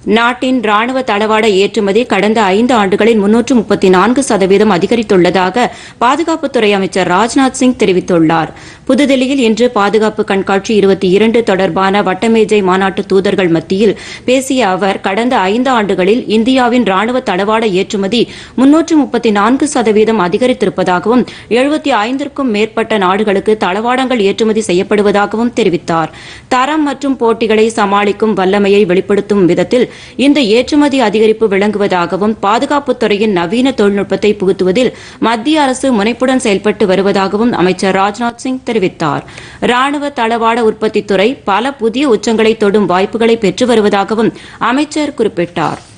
நாட்டின் ராணுவ தளவாட ஏற்றுமதி கடந்த ஐந்து ஆண்டுகளில் முன்னூற்று முப்பத்தி நான்கு சதவீதம் அதிகரித்துள்ளதாக பாதுகாப்புத்துறை அமைச்சர் ராஜ்நாத் சிங் தெரிவித்துள்ளார் புதுதில்லியில் இன்று பாதுகாப்பு கண்காட்சி இருபத்தி இரண்டு தொடர்பான வட்டமேஜை மாநாட்டு தூதர்கள் மத்தியில் பேசிய அவர் கடந்த ஐந்து ஆண்டுகளில் இந்தியாவின் ராணுவ தளவாட ஏற்றுமதி முன்னூற்று முப்பத்தி நான்கு சதவீதம் அதிகரித்திருப்பதாகவும் எழுபத்தி ஐந்திற்கும் மேற்பட்ட நாடுகளுக்கு தளவாடங்கள் ஏற்றுமதி செய்யப்படுவதாகவும் தெரிவித்தார் தரம் மற்றும் போட்டிகளை சமாளிக்கும் வல்லமையை வெளிப்படுத்தும் விதத்தில் இந்த ஏற்றுமதி அதிகரிப்பு விளங்குவதாகவும் பாதுகாப்புத் துறையின் நவீன தொழில்நுட்பத்தை புகுத்துவதில் மத்திய அரசு முனைப்புடன் செயல்பட்டு வருவதாகவும் அமைச்சர் ராஜ்நாத் சிங் தெரிவித்தார் ராணுவ தளவாட உற்பத்தித் துறை பல புதிய உச்சங்களை தொடும் வாய்ப்புகளை பெற்று வருவதாகவும் அமைச்சர் குறிப்பிட்டார்